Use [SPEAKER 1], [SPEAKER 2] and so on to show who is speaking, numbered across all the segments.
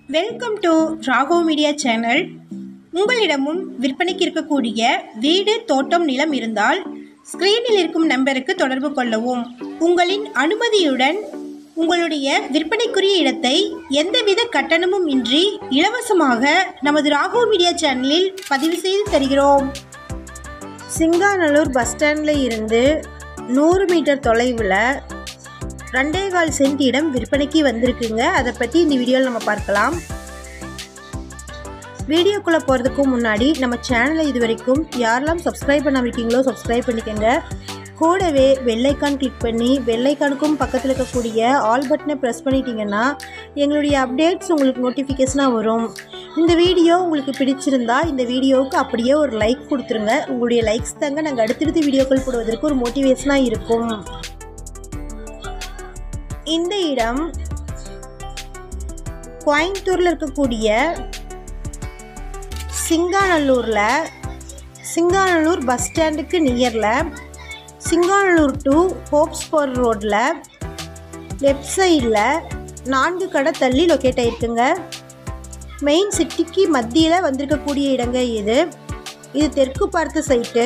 [SPEAKER 1] welcome to Rago media channel உங்களிடமும் விற்பனைக்கு இருக்கக்கூடிய வீடு தோட்டம் நிலம் இருந்தால் ஸ்க்ரீனில் இருக்கும் நம்பருக்கு தொடர்பு கொள்ளவும் உங்களின் அனுமதியுடன் உங்களுடைய விற்பனைக்குரிய இடத்தை எந்தவித கட்டணமும் இன்றி இலவசமாக நமது ராகோ மீடியா சேனலில் பதிவு செய்து தருகிறோம் சிங்காநல்லூர் பஸ் ஸ்டாண்டில் இருந்து நூறு மீட்டர் தொலைவில் ரெண்டே கால் சென்ட் இடம் விற்பனைக்கு வந்திருக்குங்க அதை பற்றி இந்த வீடியோவில் நம்ம பார்க்கலாம் வீடியோக்குள்ளே போகிறதுக்கு முன்னாடி நம்ம சேனலை இது வரைக்கும் யாரெல்லாம் சப்ஸ்கிரைப் பண்ணாம இருக்கீங்களோ சப்ஸ்கிரைப் பண்ணிக்கோங்க கூடவே வெள்ளைக்கான் கிளிக் பண்ணி வெள்ளைக்கானுக்கும் பக்கத்தில் இருக்கக்கூடிய ஆல் பட்டனை ப்ரெஸ் பண்ணிட்டீங்கன்னா எங்களுடைய அப்டேட்ஸ் உங்களுக்கு நோட்டிஃபிகேஷனாக வரும் இந்த வீடியோ உங்களுக்கு பிடிச்சிருந்தா இந்த வீடியோவுக்கு அப்படியே ஒரு லைக் கொடுத்துருங்க உங்களுடைய லைக்ஸ் தாங்க நாங்கள் அடுத்தடுத்து வீடியோக்கள் போடுவதற்கு ஒரு மோட்டிவேஷனாக இருக்கும் இந்த இடம் கோயம்புத்தூரில் இருக்கக்கூடிய சிங்காநல்லூரில் சிங்காநல்லூர் பஸ் ஸ்டாண்டுக்கு நியரில் சிங்காநல்லூர் டு ஹோப்ஸ்போர் ரோட்டில் லெஃப்ட் சைடில் நான்கு கடை தள்ளி லொக்கேட் ஆகிருக்குங்க மெயின் சிட்டிக்கு மத்தியில் வந்திருக்கக்கூடிய இடங்க இது இது தெற்கு பார்த்த சைட்டு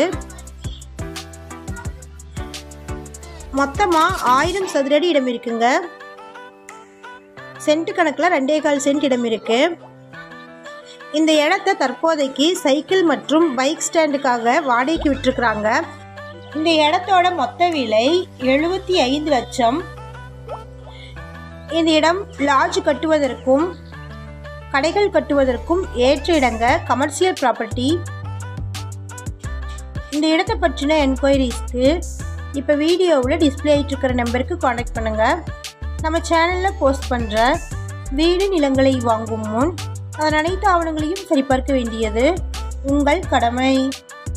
[SPEAKER 1] மொத்தமாக ஆயிரம் சதுரடி இடம் இருக்குங்க சென்ட் கணக்கில் ரெண்டே கால் சென்ட் இடம் இருக்கு இந்த இடத்த தற்போதைக்கு சைக்கிள் மற்றும் பைக் ஸ்டாண்டுக்காக வாடகைக்கு விட்டுருக்குறாங்க இந்த இடத்தோட மொத்த விலை எழுபத்தி ஐந்து லட்சம் இந்த இடம் லாட்ஜ் கட்டுவதற்கும் கடைகள் கட்டுவதற்கும் ஏற்ற இடங்க கமர்ஷியல் ப்ராப்பர்ட்டி இந்த இடத்தை பற்றின என்கொயரிஸ்க்கு இப்போ வீடியோவில் டிஸ்பிளே ஆகிட்டு இருக்கிற நம்பருக்கு காண்டாக்ட் பண்ணுங்கள் நம்ம சேனலில் போஸ்ட் பண்ணுற வீடு நிலங்களை வாங்கும் முன் அதன் அனைத்து ஆவணங்களையும் சரிபார்க்க வேண்டியது உங்கள் கடமை